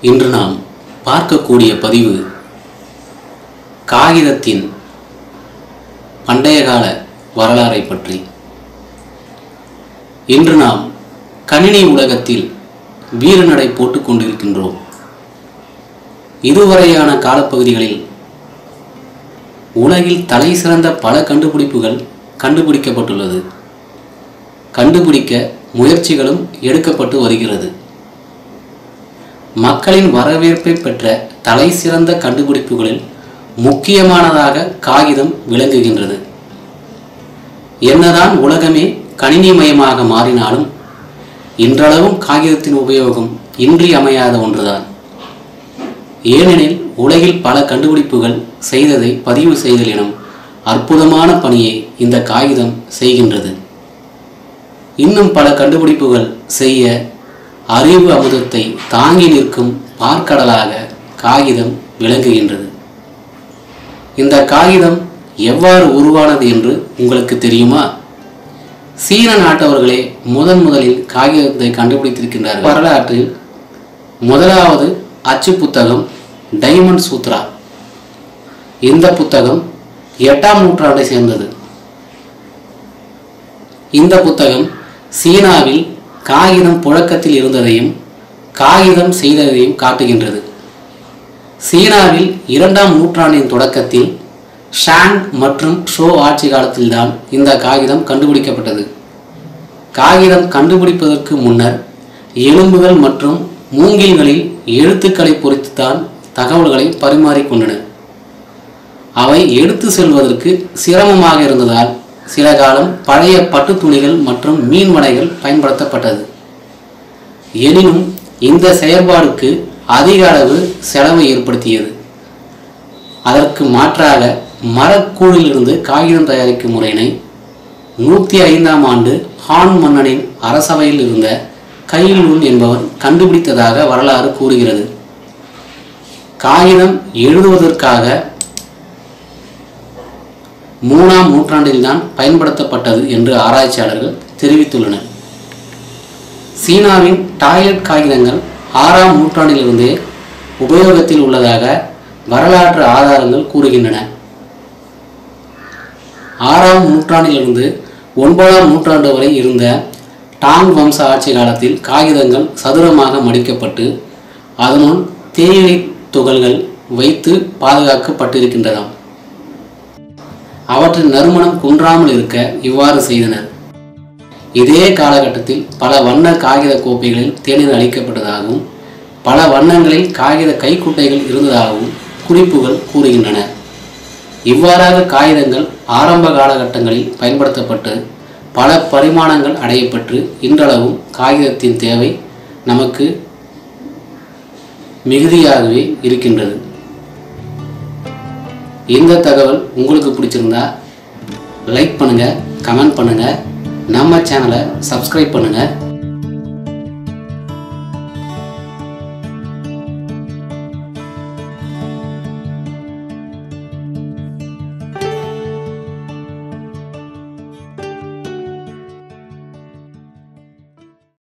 இன்று நாம் பார்க்கக்கூடிய பதிவு காகிதத்தின் பண்டைய கால வரலாறை பற்றி இன்று நாம் கணினி உலகத்தில் வீரநடை போட்டுக் கொண்டிருக்கின்றோம் இதுவரையான காலப்பகுதிகளில் உலகில் தலை சிறந்த பல கண்டுபிடிப்புகள் கண்டுபிடிக்கப்பட்டுள்ளது கண்டுபிடிக்க முயற்சிகளும் எடுக்கப்பட்டு வருகிறது மக்களின் வரவேற்பை பெற்ற தலை சிறந்த கண்டுபிடிப்புகளில் முக்கியமானதாக காகிதம் விளங்குகின்றது என்னதான் உலகமே கணினிமயமாக மாறினாலும் இன்றளவும் காகிதத்தின் உபயோகம் இன்றியமையாத ஒன்றுதான் ஏனெனில் உலகில் பல கண்டுபிடிப்புகள் செய்ததை பதிவு செய்தல் எனும் அற்புதமான பணியை இந்த காகிதம் செய்கின்றது இன்னும் பல கண்டுபிடிப்புகள் செய்ய அறிவு அமுதத்தை தாங்கி நிற்கும் பார்க்கடலாக காகிதம் விளங்குகின்றது இந்த காகிதம் எவ்வாறு உருவானது என்று உங்களுக்கு தெரியுமா சீன நாட்டவர்களே முதன் முதலில் காகிதத்தை கண்டுபிடித்திருக்கின்றார்கள் வரலாற்றில் முதலாவது அச்சு புத்தகம் டைமண்ட் சூத்ரா இந்த புத்தகம் எட்டாம் நூற்றாண்டை சேர்ந்தது இந்த புத்தகம் சீனாவில் காகிதம் புழக்கத்தில் இருந்ததையும் காகிதம் செய்ததையும் காட்டுகின்றது சீனாவில் இரண்டாம் நூற்றாண்டின் தொடக்கத்தில் ஷான் மற்றும் ஷோ ஆட்சி காலத்தில்தான் இந்த காகிதம் கண்டுபிடிக்கப்பட்டது காகிதம் கண்டுபிடிப்பதற்கு முன்னர் எலும்புகள் மற்றும் மூங்கில்களில் எழுத்துக்களை பொறித்துத்தான் தகவல்களை பரிமாறிக்கொண்டன அவை எடுத்து செல்வதற்கு சிரமமாக இருந்ததால் சில காலம் பழைய பட்டு துணிகள் மற்றும் மீன் வலைகள் பயன்படுத்தப்பட்டது எனினும் இந்த செயற்பாடுக்கு அதிக அளவு செலவை ஏற்படுத்தியது அதற்கு மாற்றாக மரக்கூழிலிருந்து காகிதம் தயாரிக்கும் முறையினை நூற்றி ஐந்தாம் ஆண்டு ஹான் மன்னனின் அரசவையில் இருந்த கைலூன் என்பவர் கண்டுபிடித்ததாக வரலாறு கூறுகிறது காகிதம் எழுதுவதற்காக மூணாம் நூற்றாண்டில்தான் பயன்படுத்தப்பட்டது என்று ஆராய்ச்சியாளர்கள் தெரிவித்துள்ளனர் சீனாவின் டாய்லெட் காகிதங்கள் ஆறாம் நூற்றாண்டிலிருந்தே உபயோகத்தில் உள்ளதாக வரலாற்று ஆதாரங்கள் கூறுகின்றன ஆறாம் நூற்றாண்டிலிருந்து ஒன்பதாம் நூற்றாண்டு வரை இருந்த டாங் வம்ச ஆட்சி காலத்தில் காகிதங்கள் சதுரமாக மடிக்கப்பட்டு அதனுள் தேயிலை துகள்கள் வைத்து பாதுகாக்கப்பட்டிருக்கின்றதாம் அவற்றின் நறுமணம் குன்றாமல் இருக்க இவ்வாறு செய்தனர் இதே காலகட்டத்தில் பல வண்ண காகித கோப்பைகளில் தேநீர் அளிக்கப்பட்டதாகவும் பல வண்ணங்களில் காகித கைக்குட்டைகள் இருந்ததாகவும் குறிப்புகள் கூறுகின்றன இவ்வாறாக காகிதங்கள் ஆரம்ப காலகட்டங்களில் பயன்படுத்தப்பட்டு பல பரிமாணங்கள் அடையப்பட்டு இன்றளவும் காகிதத்தின் தேவை நமக்கு மிகுதியாகவே இருக்கின்றது இந்த தகவல் உங்களுக்கு பிடிச்சிருந்தா லைக் பண்ணுங்கள் கமெண்ட் பண்ணுங்கள் நம்ம சேனலை சப்ஸ்கிரைப் பண்ணுங்கள்